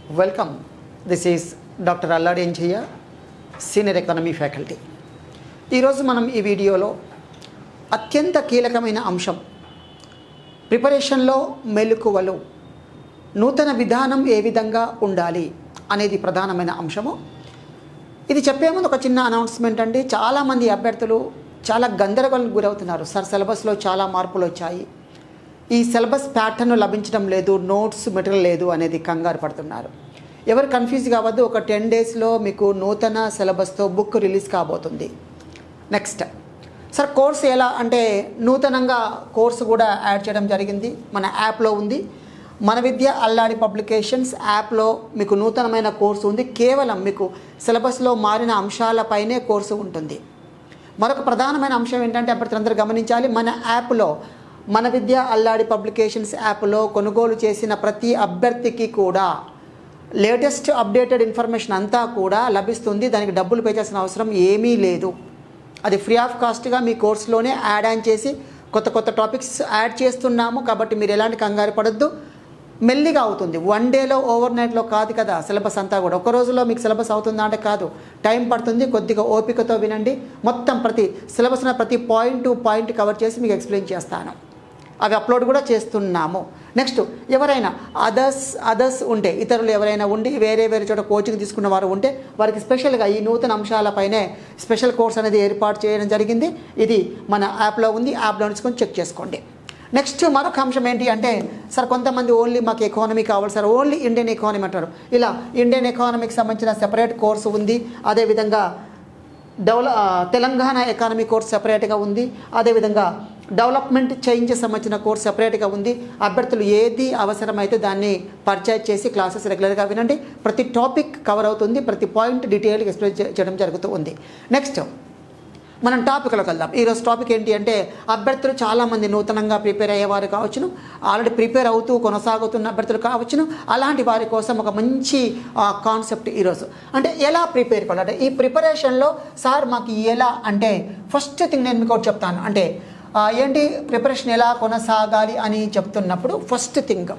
welcome this is doctor Alladi Anjaiah senior economy faculty ఈరోజు మనం ఈ వీడియోలో అత్యంత కీలకమైన అంశం ప్రిపరేషన్లో మెలకువలు నూతన విధానం ఏ విధంగా ఉండాలి అనేది ప్రధానమైన అంశము ఇది చెప్పే ముందు ఒక చిన్న అనౌన్స్మెంట్ అండి చాలామంది అభ్యర్థులు చాలా గందరగోళం గురవుతున్నారు సార్ సిలబస్లో చాలా మార్పులు వచ్చాయి ఈ సిలబస్ ప్యాటర్న్ లభించడం లేదు నోట్స్ మెటీరియల్ లేదు అనేది కంగారు పడుతున్నారు ఎవరు కన్ఫ్యూజ్ కావద్దు ఒక టెన్ డేస్లో మీకు నూతన సిలబస్తో బుక్ రిలీజ్ కాబోతుంది నెక్స్ట్ సార్ కోర్స్ ఎలా అంటే నూతనంగా కోర్సు కూడా యాడ్ చేయడం జరిగింది మన యాప్లో ఉంది మన విద్య అల్లాడి పబ్లికేషన్స్ యాప్లో మీకు నూతనమైన కోర్సు ఉంది కేవలం మీకు సిలబస్లో మారిన అంశాలపైనే కోర్సు ఉంటుంది మరొక ప్రధానమైన అంశం ఏంటంటే అభ్యర్థులందరూ గమనించాలి మన యాప్లో మన విద్య అల్లాడి పబ్లికేషన్స్ యాప్లో కొనుగోలు చేసిన ప్రతి అభ్యర్థికి కూడా లేటెస్ట్ అప్డేటెడ్ ఇన్ఫర్మేషన్ అంతా కూడా లభిస్తుంది దానికి డబ్బులు పే చేసిన అవసరం ఏమీ లేదు అది ఫ్రీ ఆఫ్ కాస్ట్గా మీ కోర్సులోనే యాడ్ ఆన్ చేసి కొత్త కొత్త టాపిక్స్ యాడ్ చేస్తున్నాము కాబట్టి మీరు ఎలాంటి కంగారు పడద్దు మెల్లిగా అవుతుంది వన్ డేలో ఓవర్ నైట్లో కాదు కదా సిలబస్ అంతా కూడా ఒక రోజులో మీకు సిలబస్ అవుతుందా అంటే కాదు టైం పడుతుంది కొద్దిగా ఓపికతో వినండి మొత్తం ప్రతి సిలబస్న ప్రతి పాయింట్ టు పాయింట్ కవర్ చేసి మీకు ఎక్స్ప్లెయిన్ చేస్తాను అవి అప్లోడ్ కూడా చేస్తున్నాము నెక్స్ట్ ఎవరైనా అదర్స్ అదర్స్ ఉంటే ఇతరులు ఎవరైనా ఉండి వేరే వేరే చోట కోచింగ్ తీసుకున్న వారు ఉంటే వారికి స్పెషల్గా ఈ నూతన అంశాలపైనే స్పెషల్ కోర్స్ అనేది ఏర్పాటు చేయడం జరిగింది ఇది మన యాప్లో ఉంది యాప్లో నుంచి చెక్ చేసుకోండి నెక్స్ట్ మరొక అంశం ఏంటి అంటే సార్ కొంతమంది ఓన్లీ మాకు ఎకానమీ కావాలి సార్ ఓన్లీ ఇండియన్ ఎకానమీ అంటారు ఇలా ఇండియన్ ఎకానమీకి సంబంధించిన సెపరేట్ కోర్సు ఉంది అదేవిధంగా డెవల ఆ, తెలంగాణ ఎకానమీ కోర్స్ సెపరేట్గా ఉంది అదేవిధంగా డెవలప్మెంట్ చేంజ్ సంబంధించిన కోర్స్ సెపరేట్గా ఉంది అభ్యర్థులు ఏది అవసరమైతే దాన్ని పర్చేజ్ చేసి క్లాసెస్ రెగ్యులర్గా వినండి ప్రతి టాపిక్ కవర్ అవుతుంది ప్రతి పాయింట్ డీటెయిల్గా ఎక్స్ప్లెయిన్ చే- చేయడం జరుగుతూ ఉంది నెక్స్ట్ మనం టాపిక్లోకి వెళ్దాం ఈరోజు టాపిక్ ఏంటి అంటే అభ్యర్థులు చాలామంది నూతనంగా ప్రిపేర్ అయ్యేవారు కావచ్చును ఆల్రెడీ ప్రిపేర్ అవుతూ కొనసాగుతున్న అభ్యర్థులు కావచ్చును అలాంటి వారి కోసం ఒక మంచి కాన్సెప్ట్ ఈరోజు అంటే ఎలా ప్రిపేర్ కావాలి అంటే ఈ ప్రిపరేషన్లో సార్ మాకు ఎలా అంటే ఫస్ట్ థింగ్ నేను మీకు ఒకటి చెప్తాను అంటే ఆ, ఏంటి ప్రిపరేషన్ ఎలా కొనసాగాలి అని చెప్తున్నప్పుడు first thing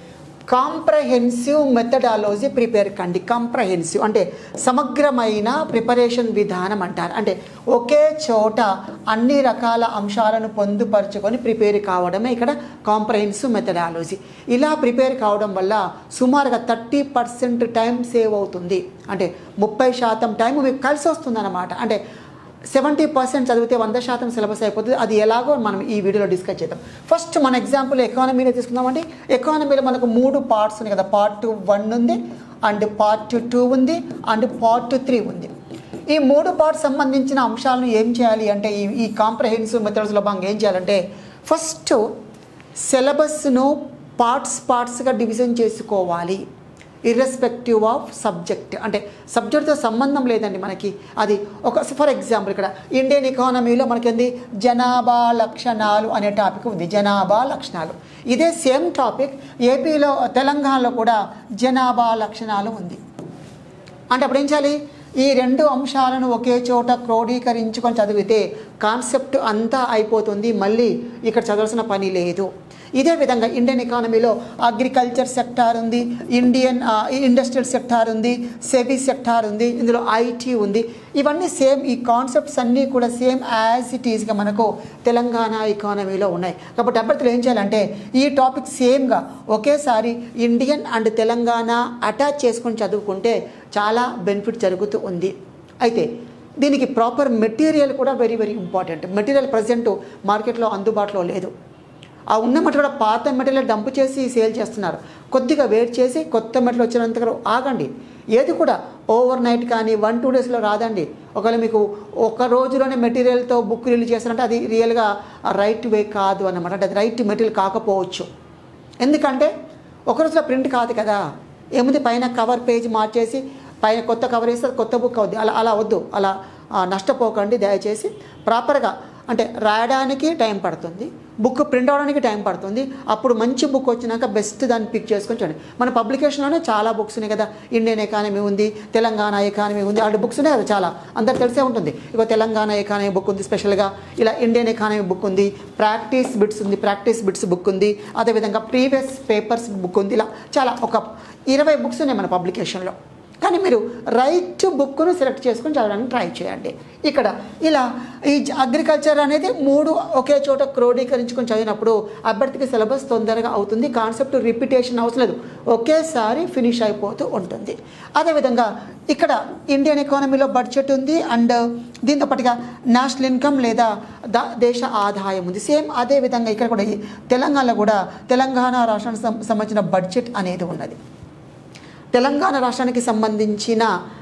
comprehensive methodology prepare కండి కాంప్రహెన్సివ్ అంటే సమగ్రమైన ప్రిపరేషన్ విధానం అంటారు అంటే ఒకే చోట అన్ని రకాల అంశాలను పొందుపరుచుకొని ప్రిపేర్ కావడమే ఇక్కడ కాంప్రహెన్సివ్ మెథడాలజీ ఇలా ప్రిపేర్ కావడం వల్ల సుమారుగా థర్టీ పర్సెంట్ టైం సేవ్ అవుతుంది అంటే ముప్పై శాతం టైం మీకు కలిసి వస్తుందన్నమాట అంటే సెవెంటీ పర్సెంట్ చదివితే వంద శాతం సిలబస్ అయిపోతుంది అది ఎలాగో మనం ఈ వీడియోలో డిస్కస్ చేద్దాం ఫస్ట్ మన ఎగ్జాంపుల్ ఎకానమీలో తీసుకుందామండి ఎకానమీలో మనకు మూడు పార్ట్స్ ఉన్నాయి కదా పార్ట్ వన్ ఉంది అండ్ పార్ట్ టూ ఉంది అండ్ పార్ట్ త్రీ ఉంది ఈ మూడు పార్ట్ సంబంధించిన అంశాలను ఏం చేయాలి అంటే ఈ ఈ కాంప్రహెన్సివ్ మెథడ్స్లో భాగంగా ఏం చేయాలంటే ఫస్ట్ సిలబస్ను పార్ట్స్ పార్ట్స్గా డివిజన్ చేసుకోవాలి ఇర్రెస్పెక్టివ్ ఆఫ్ సబ్జెక్ట్ అంటే సబ్జెక్ట్తో సంబంధం లేదండి మనకి అది ఒక ఫర్ ఎగ్జాంపుల్ ఇక్కడ ఇండియన్ ఎకానమీలో మనకేంది జనాభా లక్షణాలు అనే టాపిక్ ఉంది జనాభా లక్షణాలు ఇదే సేమ్ టాపిక్ ఏపీలో తెలంగాణలో కూడా జనాభా లక్షణాలు ఉంది అంటే అప్పుడు ఏం చేయాలి ఈ రెండు అంశాలను ఒకే చోట క్రోడీకరించుకొని చదివితే కాన్సెప్ట్ అంతా అయిపోతుంది మళ్ళీ ఇక్కడ చదవాల్సిన పని లేదు ఇదే విధంగా ఇండియన్ ఎకానమీలో అగ్రికల్చర్ సెక్టార్ ఉంది ఇండియన్ ఆ, ఇండస్ట్రియల్ సెక్టార్ ఉంది సెవీ సెక్టార్ ఉంది ఇందులో ఐటీ ఉంది ఇవన్నీ సేమ్ ఈ కాన్సెప్ట్స్ అన్నీ కూడా సేమ్ యాజ్ ఇట్ ఈస్గా మనకు తెలంగాణ ఎకానమీలో ఉన్నాయి కాబట్టి అభ్యర్థులు ఏం చేయాలంటే ఈ టాపిక్ సేమ్గా ఒకేసారి ఇండియన్ అండ్ తెలంగాణ అటాచ్ చేసుకొని చదువుకుంటే చాలా బెనిఫిట్ జరుగుతూ ఉంది అయితే దీనికి ప్రాపర్ మెటీరియల్ కూడా very very important material present మార్కెట్లో అందుబాటులో లేదు ఆ ఉన్న మెటీరియల్ పాత మెటీరియల్ డంప్ చేసి సేల్ చేస్తున్నారు కొద్దిగా వెయిట్ చేసి కొత్త మెటీరియల్ వచ్చినంత వరకు ఆగండి ఏది కూడా ఓవర్ నైట్ కానీ వన్ టూ డేస్లో రాదండి ఒకవేళ మీకు ఒక రోజులోనే మెటీరియల్తో బుక్ రిలీజ్ చేస్తారంటే అది రియల్గా రైట్ వే కాదు అన్నమాట అంటే అది రైట్ మెటీరియల్ కాకపోవచ్చు ఎందుకంటే ఒక రోజులో ప్రింట్ కాదు కదా ఏముంది పైన కవర్ పేజ్ మార్చేసి పైన కొత్త కవర్ వేస్తే అది కొత్త బుక్ అవుద్ది అలా అలా వద్దు అలా ఆ, నష్టపోకండి దయచేసి ప్రాపర్గా అంటే రాయడానికి టైం పడుతుంది బుక్ ప్రింట్ అవడానికి టైం పడుతుంది అప్పుడు మంచి బుక్ వచ్చినాక బెస్ట్ దాన్ని పిక్ చేసుకొని చూడండి మన పబ్లికేషన్లోనే చాలా బుక్స్ ఉన్నాయి కదా ఇండియన్ ఎకానమీ ఉంది తెలంగాణ ఎకానమీ ఉంది అలాంటి బుక్స్ ఉన్నాయి కదా చాలా అందరికి తెలిసే ఉంటుంది ఇక తెలంగాణ ఎకానమీ బుక్ ఉంది స్పెషల్గా ఇలా ఇండియన్ ఎకానమీ బుక్ ఉంది ప్రాక్టీస్ బిట్స్ ఉంది ప్రాక్టీస్ బిట్స్ బుక్ ఉంది అదేవిధంగా ప్రీవియస్ పేపర్స్ బుక్ ఉంది ఇలా చాలా ఒక ఇరవై బుక్స్ ఉన్నాయి మన పబ్లికేషన్లో కానీ మీరు రైట్ బుక్ను సెలెక్ట్ చేసుకొని చదవడానికి ట్రై చేయండి ఇక్కడ ఇలా ఈ అగ్రికల్చర్ అనేది మూడు ఒకే చోట క్రోడీకరించుకొని చదివినప్పుడు అభ్యర్థికి సిలబస్ తొందరగా అవుతుంది కాన్సెప్ట్ రిపిటేషన్ అవసరం లేదు ఒకేసారి ఫినిష్ అయిపోతూ ఉంటుంది అదేవిధంగా ఇక్కడ ఇండియన్ ఎకానమీలో బడ్జెట్ ఉంది అండ్ దీంతో పాటుగా నేషనల్ ఇన్కమ్ లేదా దా దేశ ఆదాయం ఉంది సేమ్ అదే విధంగా ఇక్కడ కూడా ఈ తెలంగాణలో కూడా తెలంగాణ రాష్ట్రానికి సం- సంబంధించిన బడ్జెట్ అనేది ఉన్నది తెలంగాణ రాష్ట్రానికి సంబంధించిన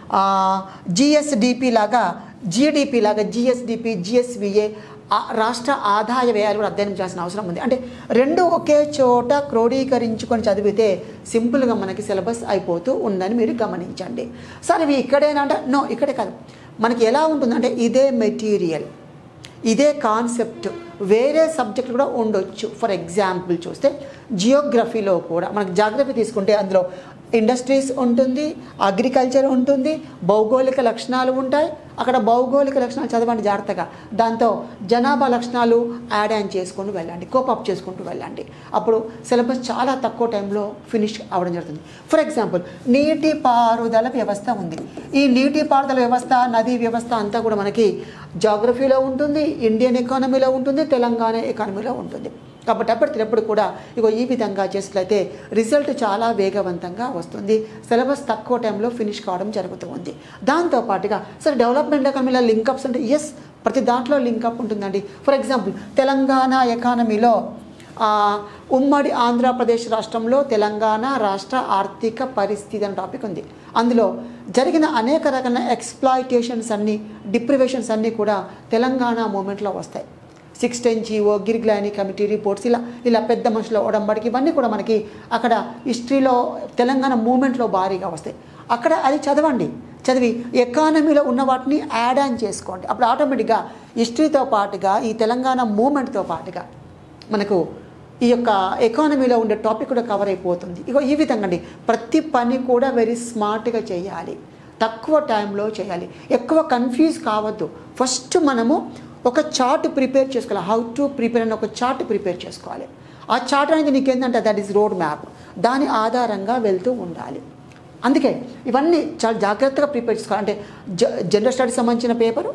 జిఎస్డిపి లాగా జిడిపి లాగా జిఎస్డిపి జిఎస్విఏ రాష్ట్ర ఆదాయ వ్యయాలు కూడా అధ్యయనం చేయాల్సిన అవసరం ఉంది అంటే రెండు ఒకే చోట క్రోడీకరించుకొని చదివితే సింపుల్గా మనకి సిలబస్ అయిపోతూ ఉందని మీరు గమనించండి సరే ఇవి ఇక్కడేనా అంటే నో ఇక్కడే కాదు మనకి ఎలా ఉంటుందంటే ఇదే మెటీరియల్ ఇదే కాన్సెప్ట్ వేరే సబ్జెక్ట్ కూడా ఉండొచ్చు ఫర్ ఎగ్జాంపుల్ చూస్తే జియోగ్రఫీలో కూడా మనకు జాగ్రఫీ తీసుకుంటే అందులో ఇండస్ట్రీస్ ఉంటుంది అగ్రికల్చర్ ఉంటుంది భౌగోళిక లక్షణాలు ఉంటాయి అక్కడ భౌగోళిక లక్షణాలు చదవండి జాగ్రత్తగా దాంతో జనాభా లక్షణాలు యాడ్ ఆన్ చేసుకుంటూ వెళ్ళండి కోపప్ చేసుకుంటూ వెళ్ళండి అప్పుడు సిలబస్ చాలా తక్కువ టైంలో ఫినిష్ అవ్వడం జరుగుతుంది ఫర్ ఎగ్జాంపుల్ నీటి పారుదల వ్యవస్థ ఉంది ఈ నీటి పారుదల వ్యవస్థ నదీ వ్యవస్థ అంతా కూడా మనకి జాగ్రఫీలో ఉంటుంది ఇండియన్ ఎకానమీలో ఉంటుంది తెలంగాణ ఎకానమీలో ఉంటుంది కాబట్టి అప్పటికప్పుడు కూడా ఇగో ఈ విధంగా చేసినట్లయితే రిజల్ట్ చాలా వేగవంతంగా వస్తుంది సిలబస్ తక్కువ టైంలో ఫినిష్ కావడం జరుగుతూ ఉంది దాంతోపాటుగా సరే డెవలప్మెంట్ ఎకానమీలో లింకప్స్ అంటే ఎస్ ప్రతి దాంట్లో లింకప్ ఉంటుందండి ఫర్ ఎగ్జాంపుల్ తెలంగాణ ఎకానమీలో ఆ, ఉమ్మడి ఆంధ్రప్రదేశ్ రాష్ట్రంలో తెలంగాణ రాష్ట్ర ఆర్థిక పరిస్థితి అనే టాపిక్ ఉంది అందులో జరిగిన అనేక రకాల ఎక్స్ప్లాయిటేషన్స్ అన్నీ డిప్రివేషన్స్ అన్నీ కూడా తెలంగాణ మూమెంట్లో వస్తాయి sixteen GO Girglani committee reports ఇలా ఇలా పెద్ద మనుషుల ఒడంబడికి ఇవన్నీ కూడా మనకి అక్కడ హిస్టరీలో తెలంగాణ మూమెంట్లో భారీగా వస్తాయి అక్కడ అది చదవండి చదివి ఎకానమీలో ఉన్న వాటిని యాడ్ ఆన్ చేసుకోండి అప్పుడు ఆటోమేటిక్గా హిస్టరీతో పాటుగా ఈ తెలంగాణ మూమెంట్తో పాటుగా మనకు ఈ యొక్క ఎకానమీలో ఉండే టాపిక్ కూడా కవర్ అయిపోతుంది ఇగో ఈ విధంగా అండి ప్రతి పని కూడా వెరీ స్మార్ట్గా చేయాలి తక్కువ టైంలో చేయాలి ఎక్కువ కన్ఫ్యూజ్ కావద్దు ఫస్ట్ మనము ఒక చార్ట్ ప్రిపేర్ చేసుకోవాలి హౌ టు ప్రిపేర్ అని ఒక చార్ట్ ప్రిపేర్ చేసుకోవాలి ఆ చార్ట్ అనేది నీకేంటంటే దట్ ఈస్ రోడ్ మ్యాప్ దాని ఆధారంగా వెళ్తూ ఉండాలి అందుకే ఇవన్నీ చాలా జాగ్రత్తగా ప్రిపేర్ చేసుకోవాలి అంటే జ జనరల్ స్టడీస్ సంబంధించిన పేపరు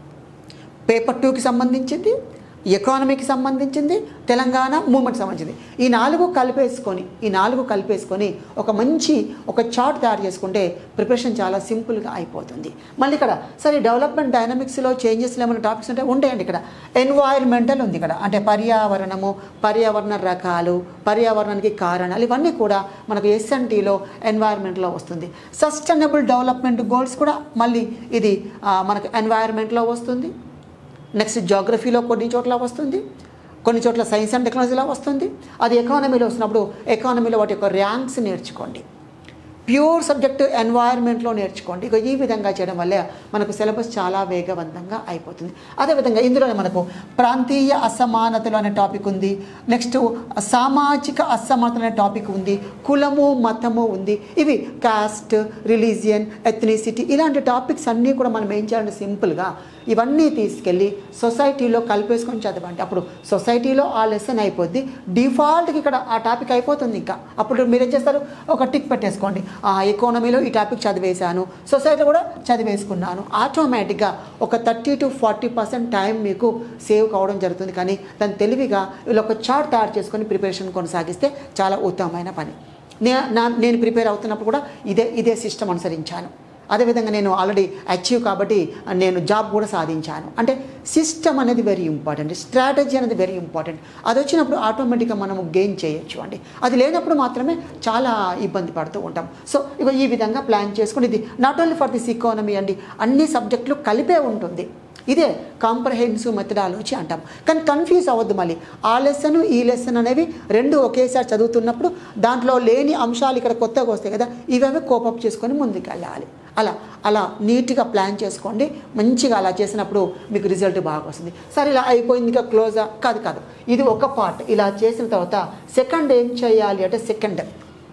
పేపర్ టూకి సంబంధించింది ఎకానమీకి సంబంధించింది తెలంగాణ మూమెంట్ సంబంధించింది ఈ నాలుగు కలిపేసుకొని ఈ నాలుగు కలిపేసుకొని ఒక మంచి ఒక చార్ట్ తయారు చేసుకుంటే ప్రిపరేషన్ చాలా సింపుల్గా అయిపోతుంది మళ్ళీ ఇక్కడ సరే డెవలప్మెంట్ డైనమిక్స్లో చేంజెస్ ఏమైనా టాపిక్స్ ఉంటే ఉంటాయండి ఇక్కడ ఎన్వైర్మెంటల్ ఉంది ఇక్కడ అంటే పర్యావరణము పర్యావరణ రకాలు పర్యావరణానికి కారణాలు ఇవన్నీ కూడా మనకు ఎస్ఎన్టీలో ఎన్వైర్మెంట్లో వస్తుంది సస్టైనబుల్ డెవలప్మెంట్ గోల్స్ కూడా మళ్ళీ ఇది ఆ, మనకు ఎన్వైర్మెంట్లో వస్తుంది నెక్స్ట్ జాగ్రఫీలో కొన్ని చోట్ల వస్తుంది కొన్ని చోట్ల సైన్స్ అండ్ టెక్నాలజీలో వస్తుంది అది ఎకానమీలో వస్తున్నప్పుడు ఎకానమీలో వాటి యొక్క ర్యాంక్స్ నేర్చుకోండి ప్యూర్ సబ్జెక్ట్ ఎన్వైర్న్మెంట్లో నేర్చుకోండి ఇక ఈ విధంగా చేయడం వల్ల మనకు సిలబస్ చాలా వేగవంతంగా అయిపోతుంది అదేవిధంగా ఇందులోనే మనకు ప్రాంతీయ అసమానతలు అనే టాపిక్ ఉంది నెక్స్ట్ సామాజిక అసమానతలు అనే టాపిక్ ఉంది కులము మతము ఉంది ఇవి కాస్ట్ రిలీజియన్ ఎథ్నిసిటీ ఇలాంటి టాపిక్స్ అన్నీ కూడా మనం ఏం చేయాలంటే సింపుల్గా ఇవన్నీ తీసుకెళ్ళి సొసైటీలో కలిపేసుకొని చదవండి అప్పుడు సొసైటీలో ఆ లెసన్ అయిపోద్ది డిఫాల్ట్కి ఇక్కడ ఆ టాపిక్ అయిపోతుంది ఇంకా అప్పుడు మీరు ఏం చేస్తారు ఒక టిక్ పెట్టేసుకోండి ఆ ఎకానమీలో ఈ టాపిక్ చదివేశాను సొసైటీలో కూడా చదివేసుకున్నాను ఆటోమేటిక్గా ఒక thirty to forty percent time మీకు సేవ్ కావడం జరుగుతుంది కానీ దాన్ని తెలివిగా వీళ్ళు ఒక చార్ట్ తయారు చేసుకొని ప్రిపరేషన్ కొనసాగిస్తే చాలా ఉత్తమమైన పని నే నా నేను ప్రిపేర్ అవుతున్నప్పుడు కూడా ఇదే ఇదే సిస్టమ్ అనుసరించాను అదేవిధంగా నేను ఆల్రెడీ అచీవ్ కాబట్టి నేను జాబ్ కూడా సాధించాను అంటే సిస్టమ్ అనేది వెరీ ఇంపార్టెంట్ స్ట్రాటజీ అనేది వెరీ ఇంపార్టెంట్ అది వచ్చినప్పుడు ఆటోమేటిక్గా మనము గెయిన్ చేయొచ్చు అండి అది లేనప్పుడు మాత్రమే చాలా ఇబ్బంది పడుతూ ఉంటాం సో ఇక ఈ విధంగా ప్లాన్ చేసుకుని ఇది not only for this economy అండి అన్ని సబ్జెక్టులు కలిపే ఉంటుంది ఇదే కాంప్రహెన్సివ్ మెథడాలజీ అంటాం కానీ కన్ఫ్యూజ్ అవ్వద్దు మళ్ళీ ఆ లెసన్ ఈ లెసన్ అనేవి రెండు ఒకేసారి చదువుతున్నప్పుడు దాంట్లో లేని అంశాలు ఇక్కడ కొత్తగా వస్తాయి కదా ఇవే కోపప్ చేసుకొని ముందుకు వెళ్ళాలి అలా అలా నీట్గా ప్లాన్ చేసుకోండి మంచిగా అలా చేసినప్పుడు మీకు రిజల్ట్ బాగా వస్తుంది సరే ఇలా అయిపోయింది ఇంకా క్లోజా కాదు కాదు ఇది ఒక పార్ట్ ఇలా చేసిన తర్వాత సెకండ్ ఏం చేయాలి అంటే సెకండ్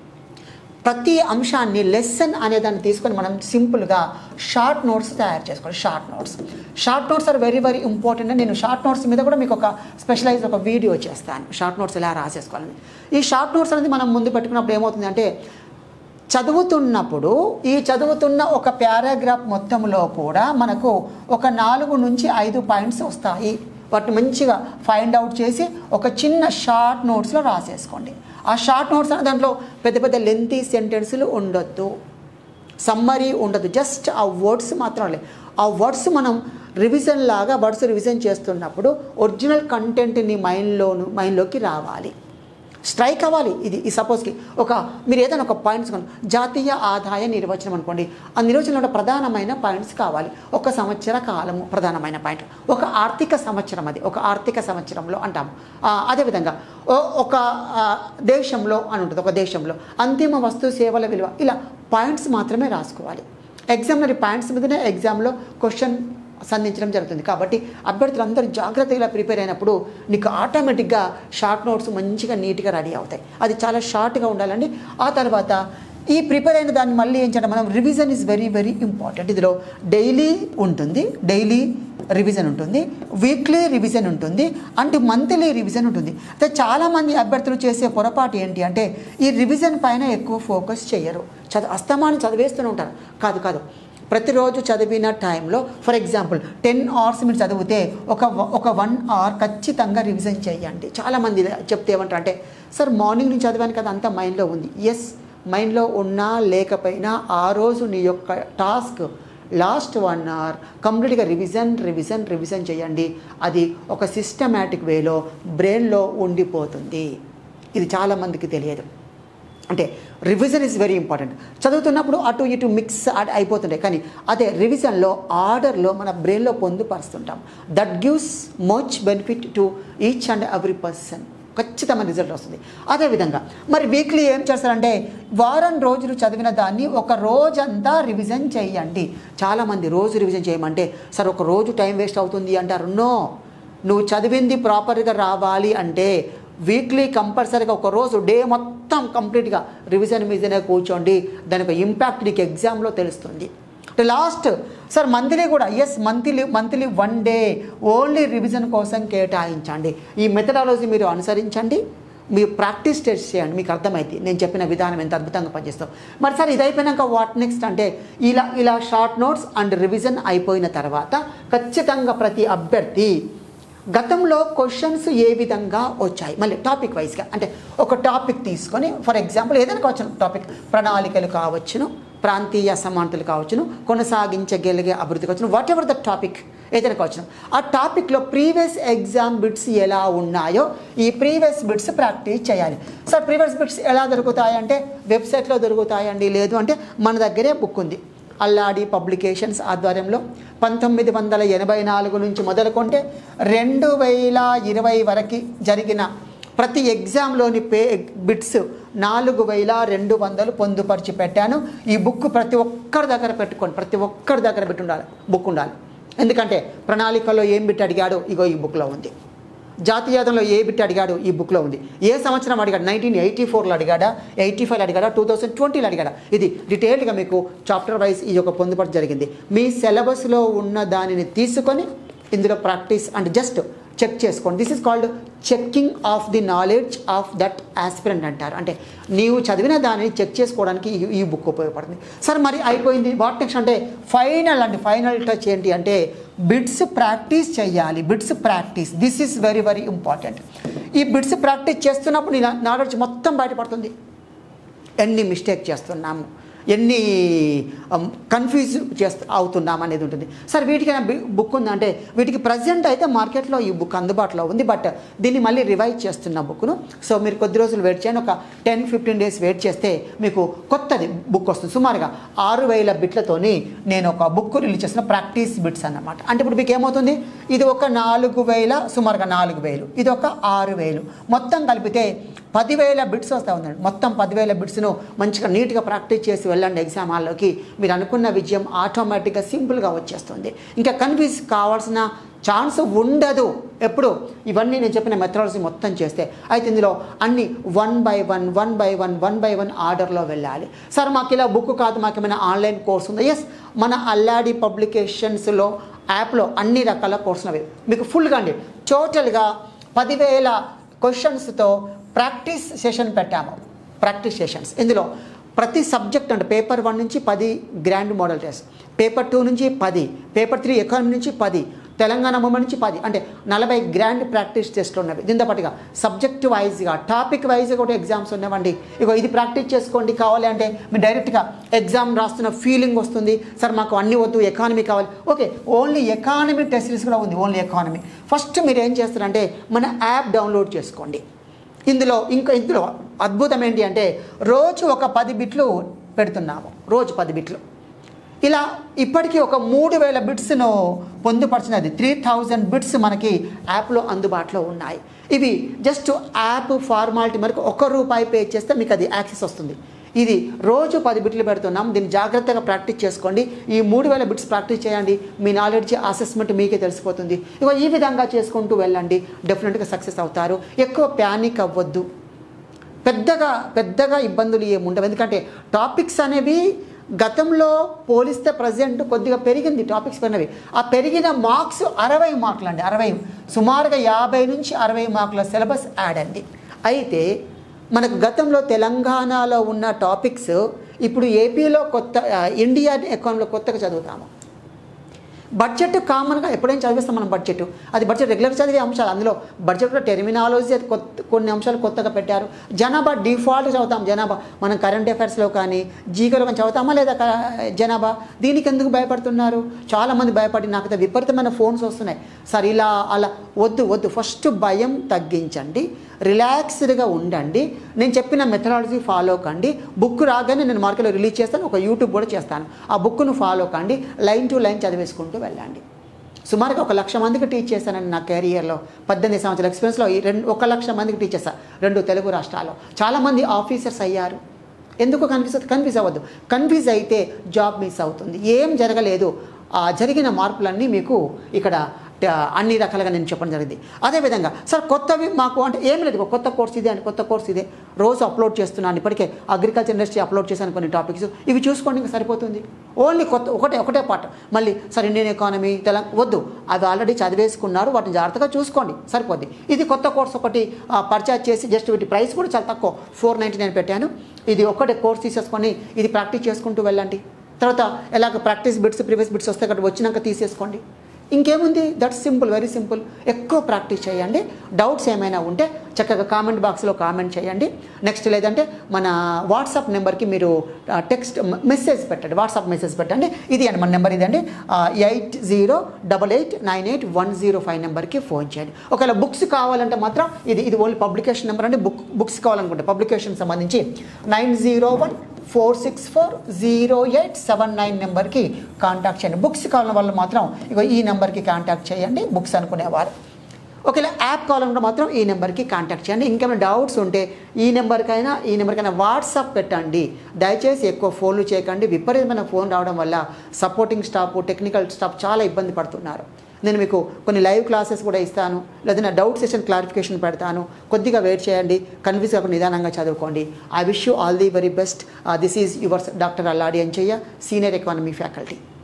ప్రతి అంశాన్ని లెసన్ అనే దాన్ని తీసుకొని మనం సింపుల్గా షార్ట్ నోట్స్ తయారు చేసుకోవాలి short notes short notes are very very important నేను షార్ట్ నోట్స్ మీద కూడా మీకు ఒక స్పెషలైజ్ ఒక వీడియో చేస్తాను షార్ట్ నోట్స్ ఎలా రాసేసుకోవాలని ఈ షార్ట్ నోట్స్ అనేది మనం ముందు పెట్టుకున్నప్పుడు ఏమవుతుంది అంటే చదువుతున్నప్పుడు ఈ చదువుతున్న ఒక పారాగ్రాఫ్ మొత్తంలో కూడా మనకు ఒక నాలుగు నుంచి ఐదు పాయింట్స్ వస్తాయి వాటిని మంచిగా ఫైండ్ అవుట్ చేసి ఒక చిన్న షార్ట్ నోట్స్లో రాసేసుకోండి ఆ షార్ట్ నోట్స్ అనే దాంట్లో పెద్ద పెద్ద లెంతీ సెంటెన్సులు ఉండొద్దు సమ్మరీ ఉండదు జస్ట్ ఆ వర్డ్స్ మాత్రమే ఆ వర్డ్స్ మనం రివిజన్ లాగా వర్డ్స్ రివిజన్ చేస్తున్నప్పుడు ఒరిజినల్ కంటెంట్ని మైండ్లోను మైండ్లోకి రావాలి స్ట్రైక్ అవ్వాలి ఇది ఈ సపోజ్కి ఒక మీరు ఏదైనా ఒక పాయింట్స్ కొను జాతీయ ఆదాయ నిర్వచనం అనుకోండి ఆ నిర్వచనంలో ప్రధానమైన పాయింట్స్ కావాలి ఒక సంవత్సర కాలము ప్రధానమైన పాయింట్ ఒక ఆర్థిక సంవత్సరం అది ఒక ఆర్థిక సంవత్సరంలో అంటాము ఆ, అదేవిధంగా ఓ- ఒక ఆ, దేశంలో అని ఉంటుంది ఒక దేశంలో అంతిమ వస్తు సేవల విలువ ఇలా పాయింట్స్ మాత్రమే రాసుకోవాలి ఎగ్జామ్లో పాయింట్స్ మీదనే ఎగ్జామ్లో క్వశ్చన్ సంధించడం జరుగుతుంది కాబట్టి అభ్యర్థులందరూ జాగ్రత్తగా ప్రిపేర్ అయినప్పుడు నీకు ఆటోమేటిక్గా షార్ట్ నోట్స్ మంచిగా నీట్గా రెడీ అవుతాయి అది చాలా షార్ట్గా ఉండాలండి ఆ తర్వాత ఈ ప్రిపేర్ అయిన దాన్ని మళ్ళీ ఏం చేయాలి మనం revision is very very important ఇందులో డైలీ ఉంటుంది డైలీ రివిజన్ ఉంటుంది వీక్లీ రివిజన్ ఉంటుంది అండ్ మంత్లీ రివిజన్ ఉంటుంది అయితే చాలామంది అభ్యర్థులు చేసే పొరపాటు ఏంటి అంటే ఈ రివిజన్ పైన ఎక్కువ ఫోకస్ చేయరు చదువు అస్తమానం చదివేస్తూనే ఉంటారు కాదు కాదు ప్రతిరోజు చదివిన టైంలో ఫర్ ఎగ్జాంపుల్ టెన్ అవర్స్ మీరు చదివితే ఒక వ- ఒక వన్ అవర్ ఖచ్చితంగా రివిజన్ చేయండి చాలామంది చెప్తే ఏమంటారు అంటే సార్ మార్నింగ్ నుంచి చదివాను కదా అంతా మైండ్లో ఉంది ఎస్ మైండ్లో ఉన్నా లేకపోయినా ఆ రోజు నీ యొక్క టాస్క్ లాస్ట్ వన్ అవర్ కంప్లీట్గా రివిజన్ రివిజన్ రివిజన్ చేయండి అది ఒక సిస్టమేటిక్ వేలో బ్రెయిన్లో ఉండిపోతుంది ఇది చాలామందికి తెలియదు అంటే రివిజన్ ఇస్ వెరీ ఇంపార్టెంట్ చదువుతున్నప్పుడు అటు ఇటు మిక్స్ అయిపోతుంటాయి కానీ అదే రివిజన్లో ఆర్డర్లో మన బ్రెయిన్లో పొందుపరుస్తుంటాం that gives much benefit to each and every person ఖచ్చితమైన రిజల్ట్ వస్తుంది అదేవిధంగా మరి వీక్లీ ఏం చేస్తారంటే వారం రోజులు చదివిన దాన్ని ఒక రోజంతా రివిజన్ చేయండి చాలామంది రోజు రివిజన్ చేయమంటే సార్ ఒక రోజు టైం వేస్ట్ అవుతుంది అంటారు నో నువ్వు చదివింది ప్రాపర్గా రావాలి అంటే వీక్లీ కంపల్సరీగా ఒక రోజు డే మొత్తం కంప్లీట్గా రివిజన్ మీదనే కూర్చోండి దాని యొక్క ఇంపాక్ట్ నీకు ఎగ్జామ్లో తెలుస్తుంది లాస్ట్ సార్ మంత్లీ కూడా ఎస్ monthly monthly one day only revision కోసం కేటాయించండి ఈ మెథడాలజీ మీరు అనుసరించండి మీరు ప్రాక్టీస్ టెస్ట్ చేయండి మీకు అర్థమైంది నేను చెప్పిన విధానం ఎంత అద్భుతంగా పనిచేస్తాం మరి సార్ ఇది అయిపోయినాక వాట్ నెక్స్ట్ అంటే ఇలా ఇలా షార్ట్ నోట్స్ అండ్ రివిజన్ అయిపోయిన తర్వాత ఖచ్చితంగా ప్రతి అభ్యర్థి గతంలో క్వశ్చన్స్ ఏ విధంగా వచ్చాయి మళ్ళీ టాపిక్ వైజ్గా అంటే ఒక టాపిక్ తీసుకొని ఫర్ ఎగ్జాంపుల్ ఏదైనా కావచ్చు టాపిక్ ప్రణాళికలు కావచ్చును ప్రాంతీయ సమానతలు కావచ్చును కొనసాగించగలిగే అభివృద్ధి కావచ్చును వాట్ ఎవర్ ద టాపిక్ ఏదైనా కావచ్చును ఆ టాపిక్లో ప్రీవియస్ ఎగ్జామ్ బిట్స్ ఎలా ఉన్నాయో ఈ ప్రీవియస్ బిట్స్ ప్రాక్టీస్ చేయాలి సార్ ప్రీవియస్ బిట్స్ ఎలా దొరుకుతాయంటే వెబ్సైట్లో దొరుకుతాయండి లేదు అంటే మన దగ్గరే బుక్ ఉంది అల్లాడి పబ్లికేషన్స్ ఆధ్వర్యంలో పంతొమ్మిది వందల ఎనభై నాలుగు నుంచి మొదలుకొంటే రెండు వేల ఇరవై వరకు జరిగిన ప్రతి ఎగ్జామ్లోని పే బిట్స్ నాలుగు వేల రెండు వందలు పొందుపరిచి పెట్టాను ఈ బుక్ ప్రతి ఒక్కరి దగ్గర పెట్టుకోండి ప్రతి ఒక్కరి దగ్గర పెట్టి ఉండాలి బుక్ ఉండాలి ఎందుకంటే ప్రణాళికలో ఏం బిట్ అడిగాడో ఇగో ఈ బుక్లో ఉంది జాతీయాతంలో ఏ బిట్ అడిగాడు ఈ బుక్లో ఉంది ఏ సంవత్సరం అడిగాడు నైన్టీన్ ఎయిటీ ఫోర్లో అడిగాడా ఎయిటీ ఫైవ్ అడిగాడా టూ థౌసండ్ ట్వంటీలో అడిగాడా ఇది డీటెయిల్డ్గా మీకు చాప్టర్ వైజ్ ఈ యొక్క పొందుపరచడం జరిగింది మీ సిలబస్లో ఉన్న దానిని తీసుకొని ఇందులో ప్రాక్టీస్ అండ్ జస్ట్ చెక్ చేసుకోండి this is called checking of the knowledge of that aspirant అంటారు అంటే నీవు చదివిన దానిని చెక్ చేసుకోవడానికి ఈ- ఈ బుక్ ఉపయోగపడుతుంది సరే మరి అయిపోయింది వాట్ నెక్స్ట్ అంటే ఫైనల్ అండి ఫైనల్ టచ్ ఏంటి అంటే బిట్స్ ప్రాక్టీస్ చేయాలి bits practice this is very very important ఈ బిట్స్ ప్రాక్టీస్ చేస్తున్నప్పుడు నీ నాలెడ్జ్ మొత్తం బయటపడుతుంది ఎన్ని మిస్టేక్ చేస్తున్నాము ఎన్ని కన్ఫ్యూజ్ చేస్తూ అవుతున్నాం అనేది ఉంటుంది సార్ వీటికైనా బుక్ ఉందంటే వీటికి ప్రజెంట్ అయితే మార్కెట్లో ఈ బుక్ అందుబాటులో ఉంది బట్ దీన్ని మళ్ళీ రివైజ్ చేస్తున్న బుక్ను సో మీరు కొద్ది రోజులు వెయిట్ చేయండి ఒక టెన్ ఫిఫ్టీన్ డేస్ వెయిట్ చేస్తే మీకు కొత్తది బుక్ వస్తుంది సుమారుగా ఆరు వేల బిట్లతోని నేను ఒక బుక్ రిలీజ్ చేసిన ప్రాక్టీస్ బిట్స్ అన్నమాట అంటే ఇప్పుడు మీకు ఏమవుతుంది ఇది ఒక నాలుగు వేల సుమారుగా నాలుగు వేలు ఇది ఒక ఆరు వేలు మొత్తం కలిపితే పదివేల బిట్స్ వస్తూ ఉందండి మొత్తం పదివేల బిట్స్ను మంచిగా నీట్గా ప్రాక్టీస్ చేసి వెళ్ళండి ఎగ్జామ్ హాల్లోకి మీరు అనుకున్న విజయం ఆటోమేటిక్గా సింపుల్గా వచ్చేస్తుంది ఇంకా కన్ఫ్యూజ్ కావాల్సిన ఛాన్స్ ఉండదు ఎప్పుడు ఇవన్నీ నేను చెప్పిన మెథడాలజీ మొత్తం చేస్తే అయితే ఇందులో అన్ని one by one one by one one by one ఆర్డర్లో వెళ్ళాలి సార్ మాకు ఇలా బుక్ కాదు మాకు ఏమైనా ఆన్లైన్ కోర్స్ ఉందా ఎస్ మన అల్లాడి పబ్లికేషన్స్లో యాప్లో అన్ని రకాల కోర్సులు అవి మీకు ఫుల్గా అండి టోటల్గా పదివేల క్వశ్చన్స్తో ప్రాక్టీస్ సెషన్ పెట్టాము ప్రాక్టీస్ సెషన్స్ ఇందులో ప్రతి సబ్జెక్ట్ అంటే పేపర్ వన్ నుంచి పది grand model test paper two నుంచి పది పేపర్ త్రీ ఎకానమీ నుంచి పది తెలంగాణ మూమెంట్ నుంచి పది అంటే నలభై గ్రాండ్ ప్రాక్టీస్ టెస్ట్లు ఉన్నవి దీంతో పాటుగా సబ్జెక్ట్ వైజ్గా టాపిక్ వైజ్గా కూడా ఎగ్జామ్స్ ఉన్నాయండి ఇగో ఇది ప్రాక్టీస్ చేసుకోండి కావాలి అంటే మీరు డైరెక్ట్గా ఎగ్జామ్ రాస్తున్న ఫీలింగ్ వస్తుంది సార్ మాకు అన్ని వద్దు ఎకానమీ కావాలి okay only economy test series కూడా ఉంది ఓన్లీ ఎకానమీ ఫస్ట్ మీరు ఏం చేస్తారంటే మన యాప్ డౌన్లోడ్ చేసుకోండి ఇందులో ఇంకా ఇందులో అద్భుతం ఏంటి అంటే రోజు ఒక పది బిట్లు పెడుతున్నాము రోజు పది బిట్లు ఇలా ఇప్పటికీ ఒక మూడు వేల బిట్స్ను పొందుపరిచినది త్రీ థౌజండ్ బిట్స్ మనకి యాప్లో అందుబాటులో ఉన్నాయి ఇవి జస్ట్ యాప్ ఫార్మాలిటీ మనకు ఒక రూపాయి పే చేస్తే మీకు అది యాక్సెస్ వస్తుంది ఇది రోజు పది బిట్లు పెడుతున్నాం దీన్ని జాగ్రత్తగా ప్రాక్టీస్ చేసుకోండి ఈ మూడు వేల బిట్స్ ప్రాక్టీస్ చేయండి మీ నాలెడ్జ్ అసెస్మెంట్ మీకే తెలిసిపోతుంది ఇక ఈ విధంగా చేసుకుంటూ వెళ్ళండి డెఫినెట్గా సక్సెస్ అవుతారు ఎక్కువ ప్యానిక్ అవ్వద్దు పెద్దగా పెద్దగా ఇబ్బందులు ఏముండవు ఎందుకంటే టాపిక్స్ అనేవి గతంలో పోలిస్తే ప్రజెంట్ కొద్దిగా పెరిగింది టాపిక్స్ పెరిగినవి ఆ పెరిగిన మార్క్స్ అరవై మార్కులు అండి అరవై సుమారుగా యాభై నుంచి అరవై మార్కుల సిలబస్ యాడ్ అండి అయితే మనకు గతంలో తెలంగాణలో ఉన్న టాపిక్స్ ఇప్పుడు ఏపీలో కొత్త ఆ, ఇండియా ఎకానమీలో కొత్తగా చదువుతాము బడ్జెట్ కామన్గా ఎప్పుడైనా చదివిస్తాం మనం బడ్జెట్ అది బడ్జెట్ రెగ్యులర్ చదివే అంశాలు అందులో బడ్జెట్లో టెర్మినాలజీ అది కొత్త కొన్ని అంశాలు కొత్తగా పెట్టారు జనాభా డిఫాల్ట్ చదువుతాం జనాభా మనం కరెంట్ అఫైర్స్లో కానీ జీకేలో కానీ చదువుతామా లేదా క- జనాభా దీనికి ఎందుకు భయపడుతున్నారు చాలామంది భయపడి నాకు అయితే విపరీతమైన ఫోన్స్ వస్తున్నాయి సార్ ఇలా అలా వద్దు వద్దు ఫస్ట్ భయం తగ్గించండి రిలాక్స్డ్గా ఉండండి నేను చెప్పిన మెథడాలజీ ఫాలో కండి బుక్ రాగానే నేను మార్కెట్లో రిలీజ్ చేస్తాను ఒక యూట్యూబ్ కూడా చేస్తాను ఆ బుక్ను ఫాలో కండి లైన్ టు లైన్ చదివేసుకుంటూ వెళ్ళండి సుమారుగా ఒక లక్ష మందికి టీచ్ చేశానండి నా కెరియర్లో పద్దెనిమిది సంవత్సరాల ఎక్స్పీరియన్స్లో ఈ రెండు ఒక లక్ష మందికి టీచ్ చేశాను రెండు తెలుగు రాష్ట్రాల్లో చాలామంది ఆఫీసర్స్ అయ్యారు ఎందుకు కన్ఫ్యూజ్ కన్ఫ్యూజ్ అవ్వద్దు కన్ఫ్యూజ్ అయితే జాబ్ మిస్ అవుతుంది ఏం జరగలేదు ఆ జరిగిన మార్పులన్నీ మీకు ఇక్కడ ట- అన్ని రకాలుగా నేను చెప్పడం జరిగింది అదేవిధంగా సార్ కొత్తవి మాకు అంటే ఏం లేదు కొత్త కోర్స్ ఇదే అని కొత్త కోర్స్ ఇదే రోజు అప్లోడ్ చేస్తున్నాను ఇప్పటికే అగ్రికల్చర్ ఇండస్ట్రీ అప్లోడ్ చేశాను కొన్ని టాపిక్స్ ఇవి చూసుకోండి ఇంకా సరిపోతుంది ఓన్లీ కొత్త ఒకటే ఒకటే పార్ట్ మళ్ళీ సార్ ఇండియన్ ఎకానమీ తెలంగాణ వద్దు అవి ఆల్రెడీ చదివేసుకున్నారు వాటిని జాగ్రత్తగా చూసుకోండి సరిపోద్ది ఇది కొత్త కోర్స్ ఒకటి పర్చేజ్ చేసి జస్ట్ వీటి ప్రైస్ కూడా చాలా తక్కువ ఫోర్ నైంటీ నైన్ పెట్టాను ఇది ఒకటే కోర్స్ తీసేసుకొని ఇది ప్రాక్టీస్ చేసుకుంటూ వెళ్ళండి తర్వాత ఎలాగ ప్రాక్టీస్ బిట్స్ ప్రీవియస్ బిట్స్ వస్తే అక్కడ వచ్చినాక తీసేసుకోండి ఇంకేముంది దట్స్ సింపుల్ వెరీ సింపుల్ ఎక్కువ ప్రాక్టీస్ చేయండి డౌట్స్ ఏమైనా ఉంటే చక్కగా కామెంట్ బాక్స్లో కామెంట్ చేయండి నెక్స్ట్ లేదంటే మన వాట్సాప్ నెంబర్కి మీరు టెక్స్ట్ మెసేజ్ పెట్టండి వాట్సాప్ మెసేజ్ పెట్టండి ఇది అండి మన నెంబర్ ఇదండి eight zero double eight nine eight one zero five నెంబర్కి ఫోన్ చేయండి ఒకవేళ బుక్స్ కావాలంటే మాత్రం ఇది ఇది ఓన్లీ పబ్లికేషన్ నెంబర్ అంటే బుక్ బుక్స్ కావాలనుకుంటే పబ్లికేషన్ సంబంధించి nine zero one four six four zero eight seven nine నెంబర్కి కాంటాక్ట్ చేయండి బుక్స్ కావాలని వాళ్ళు మాత్రం ఇగో ఈ నెంబర్కి కాంటాక్ట్ చేయండి బుక్స్ అనుకునేవారు ఒకవేళ యాప్ కావాలనుకుంటే మాత్రం ఈ నెంబర్కి కాంటాక్ట్ చేయండి ఇంకేమైనా డౌట్స్ ఉంటే ఈ నెంబర్కైనా ఈ నెంబర్కైనా వాట్సాప్ పెట్టండి దయచేసి ఎక్కువ ఫోన్లు చేయకండి విపరీతమైన ఫోన్ రావడం వల్ల సపోర్టింగ్ స్టాఫ్ టెక్నికల్ స్టాఫ్ చాలా ఇబ్బంది పడుతున్నారు నేను మీకు కొన్ని లైవ్ క్లాసెస్ కూడా ఇస్తాను లేదా నా డౌట్ సెషన్ క్లారిఫికేషన్ పెడతాను కొద్దిగా వెయిట్ చేయండి కన్ఫ్యూజ్ కాకుండా నిదానంగా చదువుకోండి I wish you all the very best this is yours doctor Alladi Anjaiah senior economy faculty